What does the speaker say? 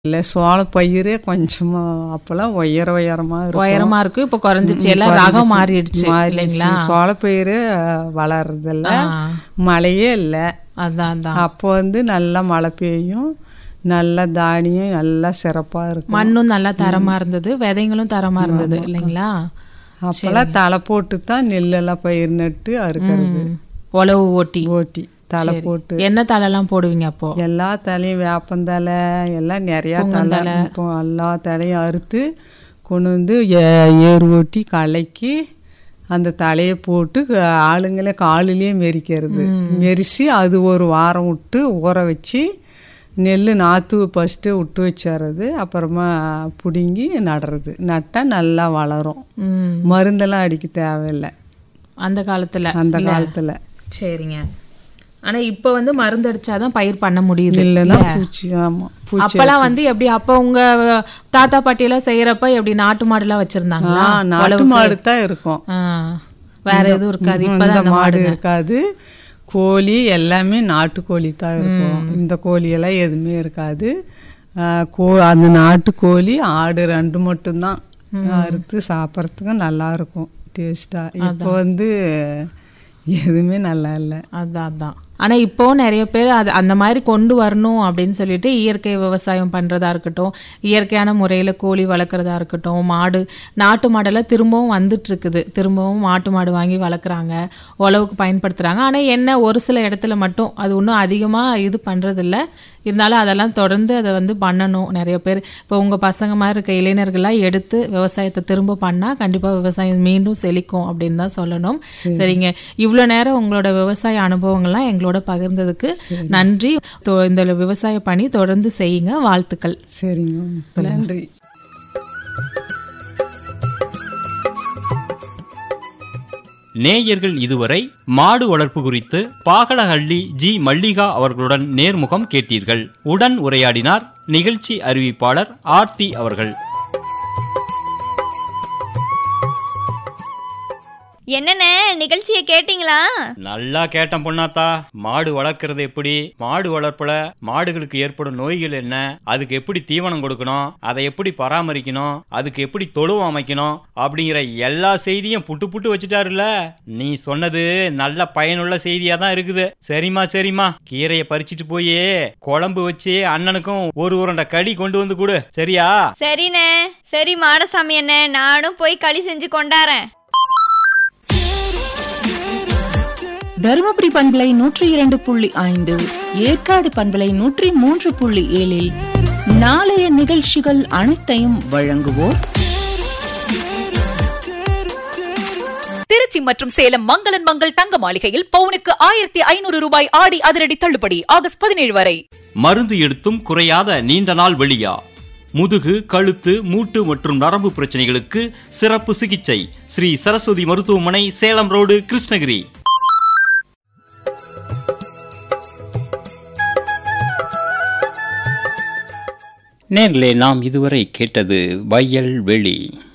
இல்லை சோளப்பயிரே கொஞ்சமா அப்போல்லாம் உயர உயரமா இருக்கும் உயரமா இருக்கு இப்போ குறைஞ்சிருச்சு எல்லாம் ரகம் மாறிடுச்சு இல்லைங்களா சோளப்பயிறு வளர்றதில்ல ஆ. மழையே இல்லை அதான் அதான் அப்போ வந்து நல்லா மழை பெய்யும் நல்ல தானியம் நல்லா சிறப்பா இருக்கும் மண்ணும் நல்லா தரமா இருந்தது விதைங்களும் தரமா இருந்தது இல்லைங்களா அப்போல்லாம் தலை போட்டு தான் நெல்லெல்லாம் பயிர் நட்டு அறுக்கிறது ம். உழவு ஓட்டி ஓட்டி தலை போட்டு என்ன தலைலாம் போடுவீங்க அப்போ எல்லா தலையும் வேப்பந்தலை எல்லாம் நிறையா தலை இப்போ எல்லா தலையும் அறுத்து கொண்டு வந்து ஏ- ஏர் ஓட்டி கலக்கி அந்த தலையை போட்டு க- ஆளுங்களே காலிலேயே மெரிக்கிறது மெரிச்சு அது ஒரு வாரம் விட்டு ஊற வச்சு நெல் நாற்று ஃபஸ்ட்டு விட்டு வச்சிடுறது அப்புறமா பிடுங்கி நடுறது நட்டால் நல்லா வளரும் ம். மருந்தெல்லாம் அடிக்க தேவையில்லை அந்த காலத்துல அந்த காலத்தில் சரிங்க ஆனா இப்போ வந்து மருந்து அடிச்சாதான் பயிர் பண்ண முடியுது இல்லைன்னா பூச்சி ஆமாம் பூச்சி அப்பெல்லாம் வந்து எப்படி அப்ப உங்க தாத்தா பாட்டி எல்லாம் செய்யறப்ப எப்படி நாட்டு மாடுலாம் வச்சிருந்தாங்களா ஆ, நாட்டு மாடு தான் இருக்கும் ஆ. வேற எதுவும் இருக்காது ம், இப்பதான் இந்த மாடு இருக்காது கோழி எல்லாமே நாட்டுக்கோழி தான் இருக்கும் இந்த கோழியெல்லாம் எதுவுமே இருக்காது ஆ, கோ அந்த நாட்டுக்கோழி ஆடு ரெண்டு மட்டும்தான் அறுத்து சாப்பிட்றதுக்கும் நல்லா இருக்கும் டேஸ்ட்டாக இப்போ வந்து எதுவுமே நல்லா இல்லை அதான் அதான் ஆனா இப்போ நிறைய பேர் அது அந்த மாதிரி கொண்டு வரணும் அப்படின்னு சொல்லிட்டு இயற்கை விவசாயம் பண்றதா இருக்கட்டும் இயற்கையான முறையில கோழி வளர்க்குறதா இருக்கட்டும் மாடு நாட்டு மாடெல்லாம் திரும்பவும் வந்துட்டு இருக்குது திரும்பவும் மாட்டு மாடு வாங்கி வளர்க்குறாங்க உழவுக்கு பயன்படுத்துறாங்க ஆனா என்ன ஒரு சில இடத்துல மட்டும் அது இன்னும் அதிகமா இது பண்றது இல்ல இருந்தாலும் அதெல்லாம் தொடர்ந்து அதை வந்து பண்ணணும் நிறைய பேர் இப்போ உங்க பசங்க மாதிரி இருக்க இளைஞர்கள்லாம் எடுத்து விவசாயத்தை திரும்ப பண்ணா கண்டிப்பா விவசாயம் மீண்டும் செழிக்கும் அப்படின்னு தான் சொல்லணும் சரிங்க இவ்வளோ நேரம் உங்களோட விவசாய அனுபவங்கள்லாம் எங்களோட பகிர்ந்ததுக்கு நன்றி தொ- இந்த விவசாய பணி தொடர்ந்து செய்யுங்க வாழ்த்துக்கள் சரிங்க நன்றி நேயர்கள் இதுவரை மாடு வளர்ப்பு குறித்து பாகலஹள்ளி ஜி மல்லிகா அவர்களுடன் நேர்முகம் கேட்டீர்கள் உடன் உரையாடினார் நிகழ்ச்சி அறிவிப்பாளர் ஆர்த்தி அவர்கள் என்னண்ணே நிகழ்ச்சியை கேட்டிங்களா நல்லா கேட்டேன் பொண்ணாத்தா மாடு வளர்க்கறது எப்படி மாடு வளர்ப்புல மாடுகளுக்கு ஏற்படும் நோய்கள் என்ன அதுக்கு எப்படி தீவனம் கொடுக்கணும் அதை எப்படி பராமரிக்கணும் அதுக்கு எப்படி தொழுவம் அமைக்கணும் அப்படிங்கிற எல்லா செய்தியும் புட்டு புட்டு வச்சுட்டாருல்ல நீ சொன்னது நல்ல பயனுள்ள செய்தியா தான் இருக்குது சரிம்மா சரிம்மா கீரையை பறிச்சிட்டு போய் குழம்பு வச்சு அண்ணனுக்கும் ஒரு உருண்டை களி கொண்டு வந்து கொடு சரியா சரிண்ணே சரி மாடசாமி அண்ணே நானும் போய் களி செஞ்சு கொண்டாரேன் தருமபுரி பண்பலை நூற்றி இரண்டு புள்ளி ஐந்து ஏற்காடு பண்பலை நூற்றி மூன்று புள்ளி ஏழில் நாளைய நிகழ்ச்சிகள் அனைத்தையும் வழங்குவோர் திருச்சி மற்றும் சேலம் மங்களன் மங்கள் தங்க மாளிகையில் பவுனுக்கு ஆயிரத்தி ஐநூறு ரூபாய் ஆடி அதிரடி தள்ளுபடி ஆகஸ்ட் பதினேழு வரை மருந்து எடுத்தும் குறையாத நீண்ட நாள் வெளியா முதுகு கழுத்து மூட்டு மற்றும் நரம்பு பிரச்சனைகளுக்கு சிறப்பு சிகிச்சை ஸ்ரீ சரஸ்வதி மருத்துவமனை சேலம் ரோடு கிருஷ்ணகிரி நேர்களே நாம் இதுவரை கேட்டது வயல் வெளி